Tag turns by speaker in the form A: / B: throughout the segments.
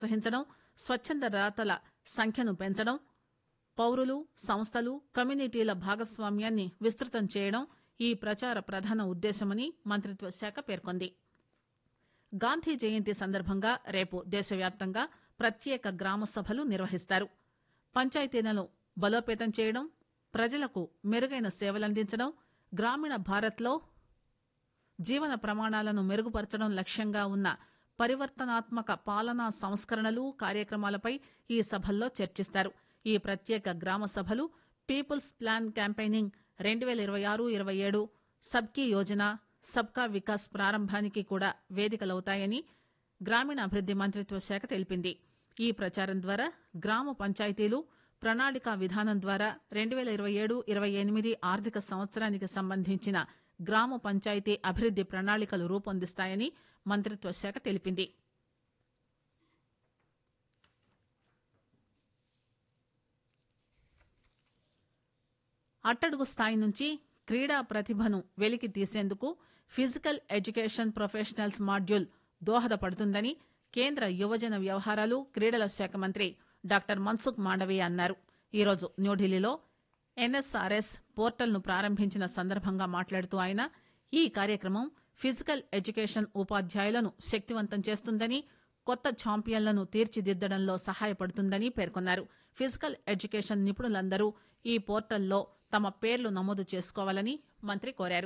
A: ప్రోత్సహించడం స్వచ్చంద దాతల సంఖ్యను పెంచడం పౌరులు సంస్థలు కమ్యూనిటీల భాగస్వామ్యాన్ని విస్తృతం చేయడం ఈ ప్రచార ప్రధాన ఉద్దేశమని మంత్రిత్వ శాఖ పేర్కొంది గాంధీ జయంతి సందర్భంగా రేపు దేశవ్యాప్తంగా ప్రత్యేక గ్రామ సభలు నిర్వహిస్తారు పంచాయతీలను బలోపేతం చేయడం ప్రజలకు మెరుగైన సేవలందించడం గ్రామీణ భారత్లో జీవన ప్రమాణాలను మెరుగుపరచడం లక్ష్యంగా ఉన్న పరివర్తనాత్మక పాలనా సంస్కరణలు కార్యక్రమాలపై ఈ సభల్లో చర్చిస్తారు ఈ ప్రత్యేక గ్రామ సభలు పీపుల్స్ ప్లాన్ క్యాంపెయినింగ్ రెండు పేల ఇరవై ఆరు ఇరవై ఏడు సబ్కీ యోజన సబ్కా వికాస్ ప్రారంభానికి కూడా వేదికలవుతాయని గ్రామీణాభివృద్ది మంత్రిత్వ శాఖ తెలిపింది ఈ ప్రచారం ద్వారా గ్రామ పంచాయతీలు ప్రణాళికా విధానం ద్వారా రెండు పేల ఇరవై ఏడు ఇరవై ఎనిమిది ఆర్థిక సంవత్సరానికి సంబంధించిన గ్రామ పంచాయతీ అభివృద్ది ప్రణాళికలు రూపొందిస్తాయని మంత్రిత్వ శాఖ తెలిపింది అట్టడుగు స్థాయి నుంచి క్రీడా ప్రతిభను వెలికి తీసేందుకు ఫిజికల్ ఎడ్యుకేషన్ ప్రొఫెషనల్స్ మాడ్యూల్ దోహదపడుతుందని కేంద్ర యువజన వ్యవహారాలు క్రీడల శాఖ మంత్రి డాక్టర్ మన్సుఖ్ మాండవీయ అన్నారు ఈరోజు న్యూఢిల్లీలో ఎన్ఎస్ఆర్ఎస్ పోర్టల్ ను ప్రారంభించిన సందర్భంగా మాట్లాడుతూ ఆయన ఈ కార్యక్రమం ఫిజికల్ ఎడ్యుకేషన్ ఉపాధ్యాయులను శక్తివంతం చేస్తుందని కొత్త ఛాంపియన్లను తీర్చిదిద్దడంలో సహాయపడుతుందని పేర్కొన్నారు ఫిజికల్ ఎడ్యుకేషన్ నిపుణులందరూ ఈ పోర్టల్లో తమ పేర్లు నమోదు చేసుకోవాలని మంత్రి కోరారు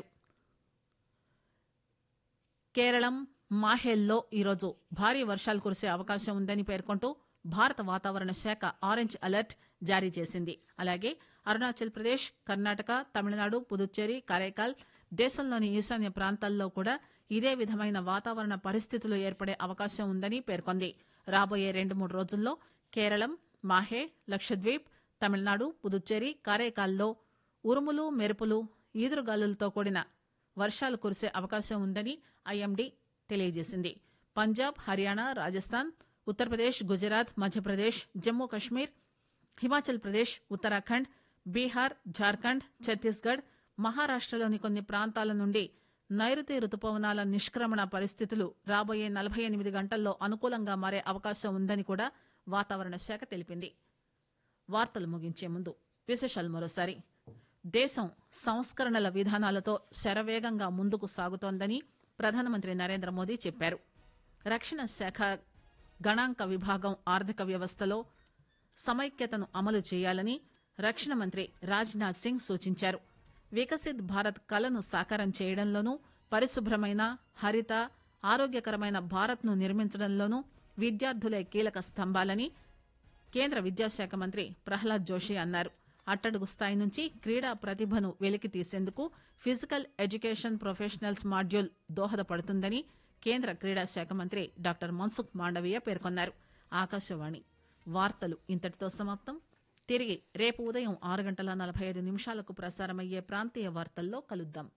A: కేరళం మాహేల్లో ఈరోజు భారీ వర్షాలు కురిసే అవకాశం ఉందని పేర్కొంటూ భారత వాతావరణ శాఖ ఆరెంజ్ అలర్ట్ జారీ చేసింది అలాగే అరుణాచల్ ప్రదేశ్ కర్ణాటక తమిళనాడు పుదుచ్చేరి కరైకాల్ దేశంలోని ఈశాన్య ప్రాంతాల్లో కూడా ఇదే విధమైన వాతావరణ పరిస్థితులు ఏర్పడే అవకాశం ఉందని పేర్కొంది రాబోయే రెండు మూడు రోజుల్లో కేరళం మాహే లక్షద్వీప్ తమిళనాడు పుదుచ్చేరి కారైకాల్లో ఉరుములు మెరుపులు ఈదురుగాలులతో కూడిన వర్షాలు కురిసే అవకాశం ఉందని ఐఎండీ తెలియజేసింది పంజాబ్ హర్యానా రాజస్థాన్ ఉత్తరప్రదేశ్ గుజరాత్ మధ్యప్రదేశ్ జమ్మూ కశ్మీర్ హిమాచల్ ప్రదేశ్ ఉత్తరాఖండ్ బీహార్ జార్ఖండ్ ఛత్తీస్గఢ్ మహారాష్టలోని కొన్ని ప్రాంతాల నుండి నైరుతి రుతుపవనాల నిష్క్రమణ పరిస్థితులు రాబోయే నలభై ఎనిమిది గంటల్లో అనుకూలంగా మారే అవకాశం ఉందని కూడా వాతావరణ శాఖ తెలిపింది వార్తలు ముగించే ముందు విశేషాలు మరోసారి దేశం సంస్కరణల విధానాలతో శరవేగంగా ముందుకు సాగుతోందని ప్రధానమంత్రి నరేంద్ర మోదీ చెప్పారు రక్షణ శాఖ గణాంక విభాగం ఆర్థిక వ్యవస్థలో సమైక్యతను అమలు చేయాలని రక్షణ మంత్రి రాజ్నాథ్ సింగ్ సూచించారు వికసిత్ భారత్ కలను సాకారం చేయడంలోనూ పరిశుభ్రమైన హరిత ఆరోగ్యకరమైన భారత్ను నిర్మించడంలోనూ విద్యార్థులే కీలక స్తంభాలని కేంద్ర విద్యాశాఖ మంత్రి ప్రహ్లాద్ జోషి అన్నారు అట్టడుగు స్థాయి నుంచి క్రీడా ప్రతిభను వెలికి తీసేందుకు ఫిజికల్ ఎడ్యుకేషన్ ప్రొఫెషనల్స్ మాడ్యూల్ దోహదపడుతుందని కేంద్ర క్రీడా శాఖ మంత్రి డాక్టర్ మన్సుఖ్ మాండవీయ పేర్కొన్నారు ఆకాశవాణి వార్తలు ఇంతటితో సమాప్తం తిరిగి రేపు ఉదయం ఆరు గంటల నలభై ఐదు నిమిషాలకు ప్రసారమయ్యే ప్రాంతీయ వార్తల్లో కలుద్దాం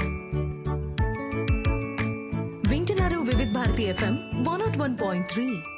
B: వింటున్నారు Vividh Bharati FM one nought one point three